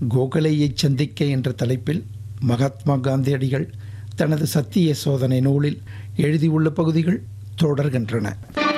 கோகலேயைச் சந்திக்க என்ற தலைப்பில் மகாத்மா காந்தியடிகள் தனது சத்திய சோதனை நூலில் எழுதியுள்ள பகுதிகள் தொடர்கின்றன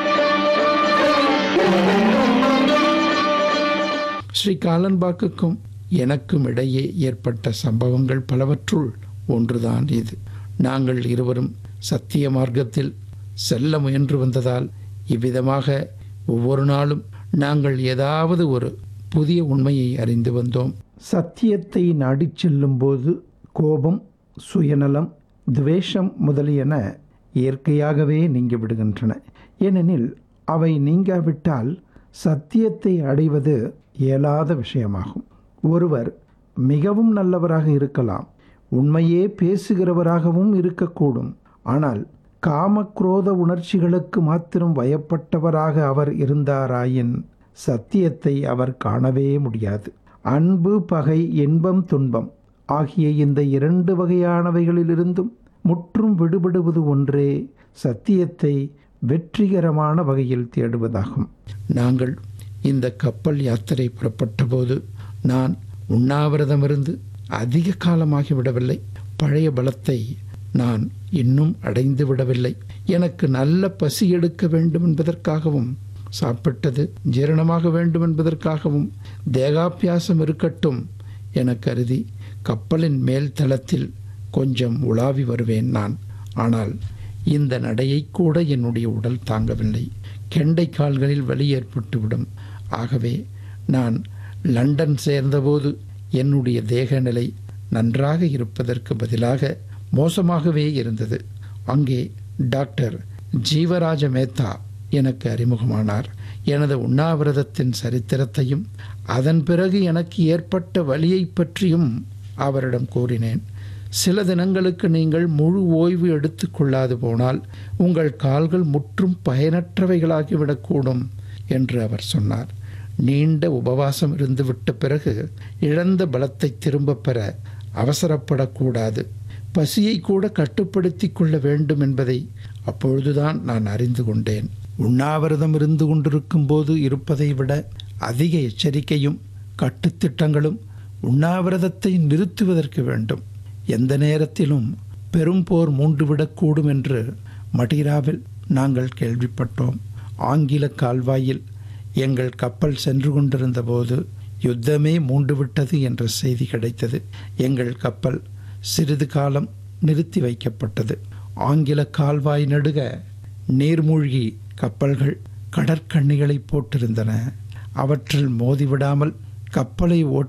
ஸ்ரீ காலன்பாக்குக்கும் எனக்கும் இடையே ஏற்பட்ட சம்பவங்கள் பலவற்றுள் ஒன்றுதான் இது நாங்கள் இருவரும் சத்திய மார்க்கத்தில் செல்ல முயன்று வந்ததால் இவ்விதமாக ஒவ்வொரு நாளும் நாங்கள் ஏதாவது ஒரு புதிய உண்மையை அறிந்து வந்தோம் சத்தியத்தை நாடிச் செல்லும்போது கோபம் சுயநலம் துவேஷம் முதலியன இயற்கையாகவே நீங்கிவிடுகின்றன ஏனெனில் அவை நீங்காவிட்டால் சத்தியத்தை அடைவது இயலாத விஷயமாகும் ஒருவர் மிகவும் நல்லவராக இருக்கலாம் உண்மையே பேசுகிறவராகவும் இருக்கக்கூடும் ஆனால் காமக்ரோத உணர்ச்சிகளுக்கு மாத்திரம் வயப்பட்டவராக அவர் இருந்தாராயின் சத்தியத்தை அவர் காணவே முடியாது அன்பு பகை இன்பம் துன்பம் ஆகிய இந்த இரண்டு வகையானவைகளிலிருந்தும் முற்றும் விடுபடுவது ஒன்றே சத்தியத்தை வெற்றிகரமான வகையில் தேடுவதாகும் நாங்கள் இந்த கப்பல் யாத்திரை புறப்பட்டபோது நான் உண்ணாவிரதமிருந்து அதிக காலமாகிவிடவில்லை பழைய பலத்தை நான் இன்னும் அடைந்து விடவில்லை எனக்கு நல்ல பசி எடுக்க வேண்டும் என்பதற்காகவும் சாப்பிட்டது ஜீரணமாக வேண்டும் என்பதற்காகவும் தேகாபியாசம் இருக்கட்டும் என கருதி கப்பலின் மேல் தளத்தில் கொஞ்சம் உலாவி வருவேன் நான் ஆனால் இந்த நடையை கூட என்னுடைய உடல் தாங்கவில்லை கெண்டை கால்களில் வலி ஏற்பட்டுவிடும் ஆகவே நான் லண்டன் சேர்ந்தபோது என்னுடைய தேக நிலை நன்றாக இருப்பதற்கு பதிலாக மோசமாகவே இருந்தது அங்கே டாக்டர் ஜீவராஜ மேத்தா எனக்கு அறிமுகமானார் எனது உண்ணாவிரதத்தின் சரித்திரத்தையும் அதன் பிறகு எனக்கு ஏற்பட்ட வலியை பற்றியும் அவரிடம் கூறினேன் சில தினங்களுக்கு நீங்கள் முழு ஓய்வு எடுத்துக்கொள்ளாது போனால் உங்கள் கால்கள் முற்றும் பயனற்றவைகளாகிவிடக்கூடும் என்று அவர் சொன்னார் நீண்ட உபவாசம் இருந்துவிட்ட பிறகு இழந்த பலத்தை திரும்பப் பெற அவசரப்படக்கூடாது பசியை கூட கட்டுப்படுத்தி கொள்ள வேண்டும் என்பதை அப்பொழுதுதான் நான் அறிந்து கொண்டேன் உண்ணாவிரதம் இருந்து கொண்டிருக்கும் போது இருப்பதை விட அதிக எச்சரிக்கையும் கட்டுத்திட்டங்களும் உண்ணாவிரதத்தை நிறுத்துவதற்கு வேண்டும் எந்த நேரத்திலும் பெரும் போர் மூண்டுவிடக்கூடும் என்று மடிராவில் நாங்கள் கேள்விப்பட்டோம் ஆங்கில கால்வாயில் எங்கள் கப்பல் சென்று கொண்டிருந்த போது யுத்தமே மூண்டுவிட்டது என்ற செய்தி கிடைத்தது எங்கள் கப்பல் சிறிது காலம் நிறுத்தி வைக்கப்பட்டது ஆங்கில கால்வாய் நடுக நீர்மூழ்கி கப்பல்கள் கடற்கண்ணிகளை போட்டிருந்தன அவற்றில் மோதிவிடாமல் கப்பலை ஓட்ட